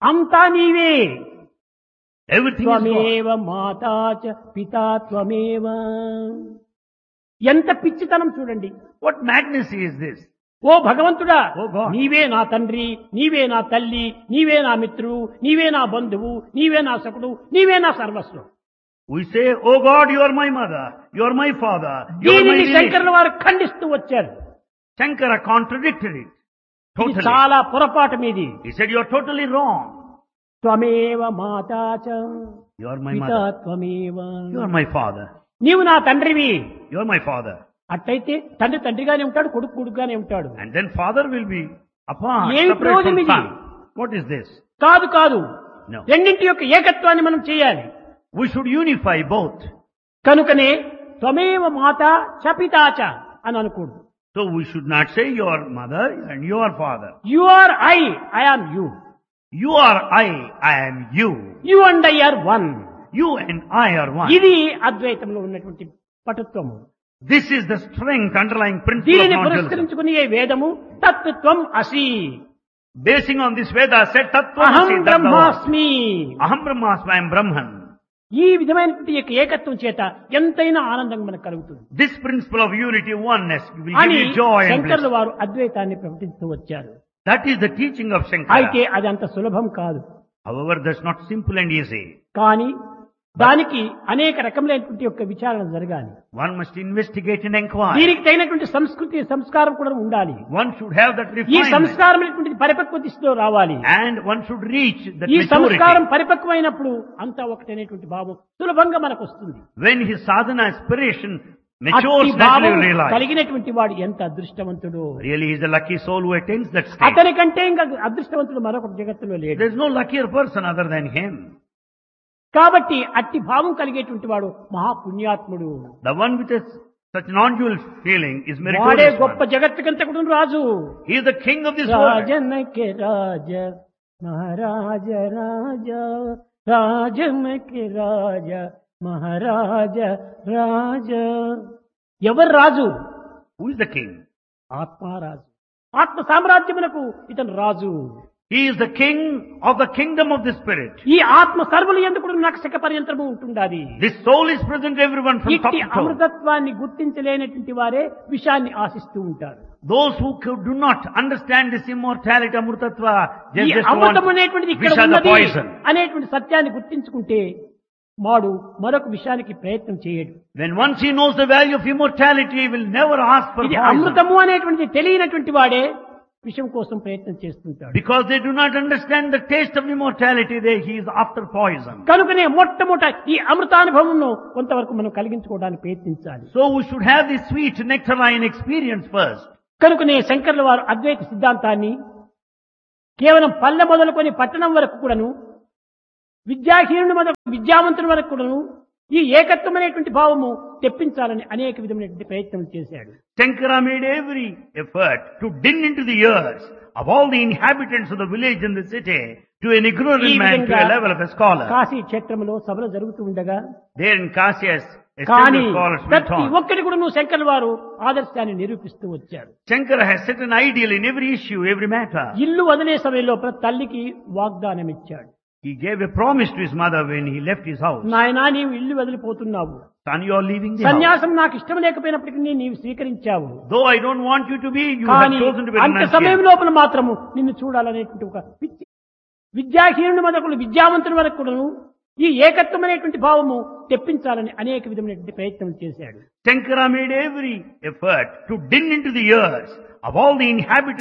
అంతా నీవే Everything is God. త్వమేవ మాతా చ పితా త్వమేవ ఎంత పిచ్చితనం చూడండి What madness is this? ఓ భగవంతుడా ఓ God. నీవే నా తండ్రి నీవే నా తల్లి నీవే నా మిత్రుడు నీవే నా బంధువు నీవే నా సకుడు నీవే నా సర్వస్వం We say, Oh God, you are my mother, you are my father, you are my దీనిని relation. శంకరుల వారు ఖండిస్తూ వచ్చారు Shankara contradicted it. ఇది Totally. చాలా పొరపాటు మీది He said, you are totally wrong. త్వమేవ మాతా చ You are my పితా mother. త్వమేవ You are my father. నీవు నా తండ్రివి You are my father. అట్లయితే తండ్రి తండ్రిగానే ఉంటాడు కొడుకు కొడుకుగానే ఉంటాడు And then father will be apart, ఏమి separate ప్రయోజనం from ఇది? son. What is this? కాదు కాదు No. రెండింటి యొక్క ఏకత్వాన్ని మనం చేయాలి We should unify both. కనుకనే త్వమేవ మాత చపితాచ అని అనకూడదు So we should not say your mother and your father. You are I I am you You are I, I am you. You and I are one You and I are one. ఇది అద్వైతంలో ఉన్నటువంటి పటుత్వము This is the strength underlying principle of దీనిని non-dualism. పురస్కరించుకుని ఏ వేదము తత్వం అసి Basing on this Veda said అహం Tattvamasi Tattva. బ్రహ్మాస్మి Aham Brahmasmi, I am Brahman. ఈ విధమైనటువంటి యొక్క ఏకత్వం చేత ఎంతైనా ఆనందం మనకు కలుగుతుంది This principle of unity, oneness will అని give you joy and శంకర్లు bliss. వారు అద్వైతాన్ని ప్రకటిస్తూ వచ్చారు That is the teaching of అయితే Shankara. అది అంత సులభం కాదు However, that's not simple and easy. కానీ దానికి అనేక రకములైనటువంటి యొక్క విచారణ జరగాలి One must investigate and inquire. దీనికి తగినటువంటి సంస్కృతి సంస్కారం కూడా ఉండాలి One should have that ఈ refinement. సంస్కారమైనటువంటి పరిపక్వ దిశలో రావాలి And one should reach that ఈ సంస్కారం maturity. పరిపక్వమైనప్పుడు అంతా ఒకటనేటువంటి భావం సులభంగా మనకు వస్తుంది When his sadhana aspiration matures, అట్టి naturally భావం you realize. కలిగినటువంటి వాడు ఎంత అదృష్టవంతుడు Really, he is the lucky soul who attains that state. అతని కంటే ఇంకా అదృష్టవంతుడు మరొక జగత్తులో లేడు There is no luckier person other than him. కాబట్టి అట్టి భావం కలిగేటువంటి వాడు మహాపుణ్యాత్ముడు The one with a, such non-dual feeling is వాడే meritorious గొప్ప one. జగత్తుకంతకుడు Raju He is the king of this world. రాజనకే రాజ మహారాజ రాజ రాజనకే రాజ మహారాజ రాజ ఎవరు రాజు Who is the king? ఆత్మారాజు ఆత్మ సామ్రాజ్యమునకు ఇతను రాజు He is the king of the kingdom of the spirit. ఈ ఆత్మ సర్వులు ఎందుకు నక్షక పర్యంతరము ఉంటుండాలి This soul is present to everyone from top ఇట్టి to toe. అమృతత్వాన్ని గుర్తించలేనటువంటి వారే విషాన్ని ఆశిస్తూ ఉంటారు Those who could- do not understand this immortality, amrutatva, ఈ just, just అమృతం want అనేటువంటిది ఇక్కడ vish the ఉన్నది poison. అనేటువంటి సత్యాన్ని గుర్తించుకుంటే వాడు మరొక విషయానికి ప్రయత్నం చేయడు When once he knows the value of immortality, he will never ask for ఇది poison. అమృతము అనేటువంటిది తెలియనటువంటి వాడే విషయం కోసం ప్రయత్నం చేస్తుంటాడు Because they do not understand the taste of immortality, they, he is after poison. కనుకనే మొట్టమొదట ఈ అమృతానుభవంను కొంతవరకు మనం కలిగించుకోవడానికి ప్రయత్నించాలి So we should have this sweet nectarine experience first. కనుకనే శంకర్ల వారు అద్వైత సిద్ధాంతాన్ని కేవలం పల్లె మొదలుకొని పట్టణం వరకు కూడాను విద్యాహీనుని మొదలు విద్యావంతుని వరకు కూడాను ఈ ఏకత్వం అనేటువంటి భావము తెప్పించాలని అనేక విధమైనటువంటి ప్రయత్నం చేశాడు Shankara made every effort to din into the ears of all the inhabitants of the village and the city to an ignorant ఈ man to విధంగా a level of a scholar. Kashi క్షేత్రంలో సభలు జరుగుతూ ఉండగా There in Kasyas, కానీ esteemed scholars went ప్రతి on. ఒక్కరి కూడా నువ్వు శంకర్ వారు ఆదర్శాన్ని నిరూపిస్తూ వచ్చారు Shankara has set an ideal in every issue, every matter. ఇల్లు వదిలే సమయంలో ప్రతి తల్లికి వాగ్దానం ఇచ్చాడు He gave a promise to his mother when he left his house. నాయనా నీవు ఇల్లు వదిలిపోతున్నావు Son, you are leaving the house. సన్యాసం నాకు ఇష్టం లేకపోయినప్పటికీ నీవు స్వీకరించావు Though I don't want you to be, you కానీ have chosen to be అంత సమయం renunciant. లోపల మాత్రము నిన్ను చూడాలనేటువంటి ఒక పిచ్చి విద్యాహీనుని మొదలు విద్యావంతుని వరకు కూడాను ఈ ఏకత్వం అనేటువంటి భావము తెప్పించాలని అనేక విధమైనటువంటి ప్రయత్నం చేశాడు Shankara made every effort to din into the ears of all the inhabitants